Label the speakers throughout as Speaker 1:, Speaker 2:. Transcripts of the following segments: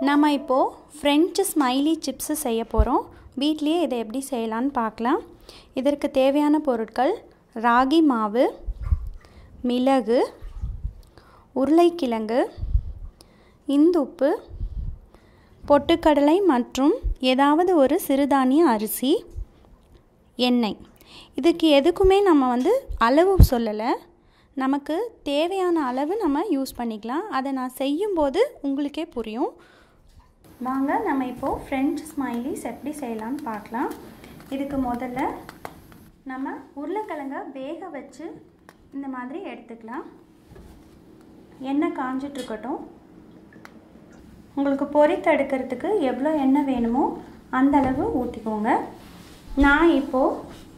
Speaker 1: நம்ம இப்போது French smiley chips செய்ய போகிறோம் வீட்லேயே இதை எப்படி செய்யலான்னு பார்க்கலாம் இதற்கு தேவையான பொருட்கள் ராகி மாவு மிளகு உருளைக்கிழங்கு இந்துப்பு பொட்டுக்கடலை மற்றும் ஏதாவது ஒரு சிறுதானிய அரிசி எண்ணெய் இதுக்கு எதுக்குமே நம்ம வந்து அளவு சொல்லலை நமக்கு தேவையான அளவு நம்ம யூஸ் பண்ணிக்கலாம் அதை நான் செய்யும்போது உங்களுக்கே புரியும் வாங்க நம்ம இப்போது ஃப்ரெஞ்ச் ஸ்மைலிஸ் எப்படி செய்யலான்னு பார்க்கலாம் இதுக்கு முதல்ல நம்ம உருளைக்கிழங்க வேக வச்சு இந்த மாதிரி எடுத்துக்கலாம் எண்ணெய் காஞ்சிட்ருக்கட்டும் உங்களுக்கு பொரித்தெடுக்கிறதுக்கு எவ்வளோ எண்ணெய் வேணுமோ அந்த அளவு ஊற்றிக்கோங்க நான் இப்போது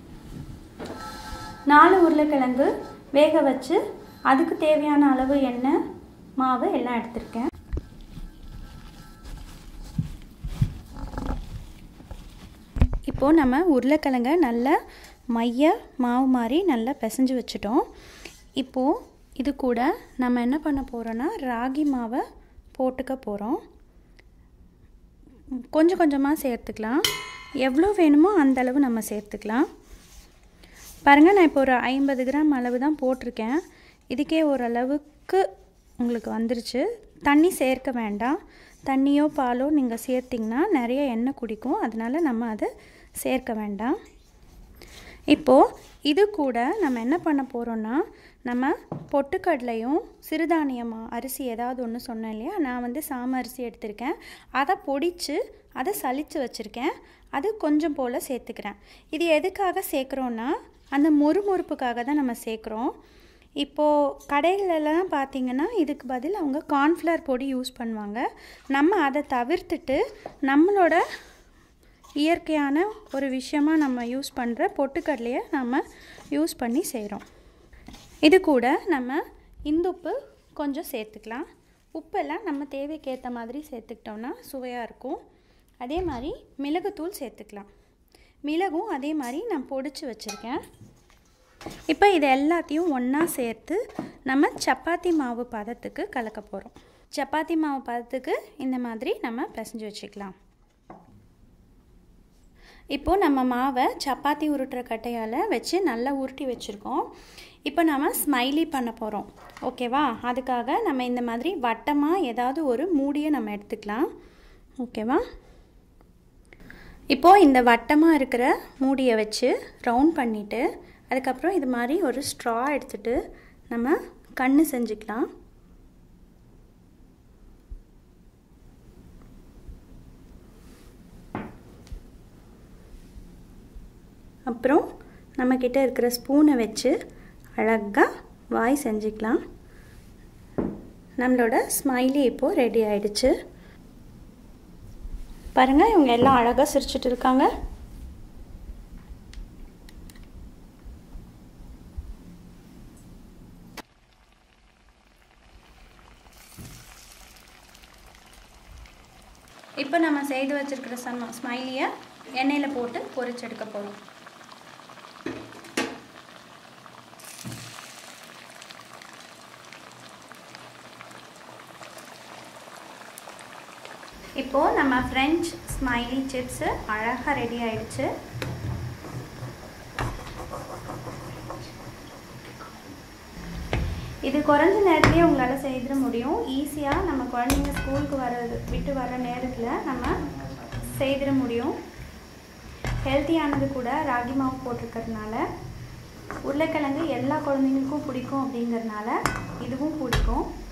Speaker 1: நாலு உருளைக்கிழங்கு வேக வச்சு அதுக்கு தேவையான அளவு எண்ணெய் மாவு எல்லாம் எடுத்திருக்கேன் இப்போது நம்ம உருளைக்கிழங்க நல்லா மைய மாவு மாதிரி நல்லா பிசைஞ்சு வச்சுட்டோம் இப்போது இது கூட நம்ம என்ன பண்ண போகிறோன்னா ராகி மாவை போட்டுக்க போகிறோம் கொஞ்சம் கொஞ்சமாக சேர்த்துக்கலாம் எவ்வளோ வேணுமோ அந்த அளவு நம்ம சேர்த்துக்கலாம் பாருங்கள் நான் இப்போ ஒரு ஐம்பது கிராம் அளவு தான் போட்டிருக்கேன் இதுக்கே ஓரளவுக்கு உங்களுக்கு வந்துருச்சு தண்ணி சேர்க்க வேண்டாம் தண்ணியோ பாலோ நீங்கள் சேர்த்திங்கன்னா நிறைய எண்ணெய் குடிக்கும் அதனால் நம்ம அதை சேர்க்க வேண்டாம் இப்போது இது கூட நம்ம என்ன பண்ண போகிறோன்னா நம்ம பொட்டுக்கடலையும் சிறுதானியமா அரிசி ஏதாவது ஒன்று சொன்னேன் இல்லையா நான் வந்து சாம அரிசி எடுத்திருக்கேன் அதை பொடித்து அதை சலித்து வச்சுருக்கேன் அது கொஞ்சம் போல் சேர்த்துக்கிறேன் இது எதுக்காக சேர்க்குறோன்னா அந்த மொறுமொறுப்புக்காக தான் நம்ம சேர்க்குறோம் இப்போது கடைகளெல்லாம் பார்த்திங்கன்னா இதுக்கு பதில் அவங்க கார்ன்ஃப்ளவர் பொடி யூஸ் பண்ணுவாங்க நம்ம அதை தவிர்த்துட்டு நம்மளோட இயற்கையான ஒரு விஷயமாக நம்ம யூஸ் பண்ணுற பொட்டுக்கடலையை நம்ம யூஸ் பண்ணி செய்கிறோம் இது கூட நம்ம இந்துப்பு கொஞ்சம் சேர்த்துக்கலாம் உப்பெல்லாம் நம்ம தேவைக்கு ஏற்ற மாதிரி சேர்த்துக்கிட்டோம்னா சுவையாக இருக்கும் அதே மாதிரி மிளகுத்தூள் சேர்த்துக்கலாம் மிளகும் அதே மாதிரி நான் பொடிச்சு வச்சுருக்கேன் இப்போ இது எல்லாத்தையும் ஒன்றா சேர்த்து நம்ம சப்பாத்தி மாவு பதத்துக்கு கலக்க போகிறோம் சப்பாத்தி மாவு பதத்துக்கு இந்த மாதிரி நம்ம பிசைஞ்சு வச்சுக்கலாம் இப்போது நம்ம மாவை சப்பாத்தி உருட்டுற கட்டையால் வச்சு நல்லா உருட்டி வச்சுருக்கோம் இப்போ நம்ம ஸ்மைலி பண்ண போகிறோம் ஓகேவா அதுக்காக நம்ம இந்த மாதிரி வட்டமாக ஏதாவது ஒரு மூடியை நம்ம எடுத்துக்கலாம் ஓகேவா இப்போது இந்த வட்டமாக இருக்கிற மூடியை வச்சு ரவுண்ட் பண்ணிவிட்டு அதுக்கப்புறம் இது மாதிரி ஒரு ஸ்ட்ரா எடுத்துகிட்டு நம்ம கண் செஞ்சுக்கலாம் அப்புறம் நம்மக்கிட்ட இருக்கிற ஸ்பூனை வச்சு அழகாக வாய் செஞ்சுக்கலாம் நம்மளோட ஸ்மைலி இப்போது ரெடி ஆயிடுச்சு பாருங்கள் இவங்க எல்லாம் அழகாக சிரிச்சிட்டு இருக்காங்க இப்போ நம்ம செய்து வச்சுருக்கிற சம ஸ்மைலியை எண்ணெயில் போட்டு பொரிச்செடுக்க போகிறோம் இப்போது நம்ம ஃப்ரெஞ்ச் ஸ்மைலி சிப்ஸு அழகாக ரெடி ஆயிடுச்சு இது குறைஞ்ச நேரத்துலேயே உங்களால் செய்திட முடியும் ஈஸியாக நம்ம குழந்தைங்க ஸ்கூலுக்கு வர விட்டு வர நேரத்தில் நம்ம செய்திட முடியும் ஹெல்த்தியானது கூட ராகி மாவு போட்டிருக்கறதுனால உருளைக்கிழங்கு எல்லா குழந்தைங்களுக்கும் பிடிக்கும் அப்படிங்கிறதுனால இதுவும் பிடிக்கும்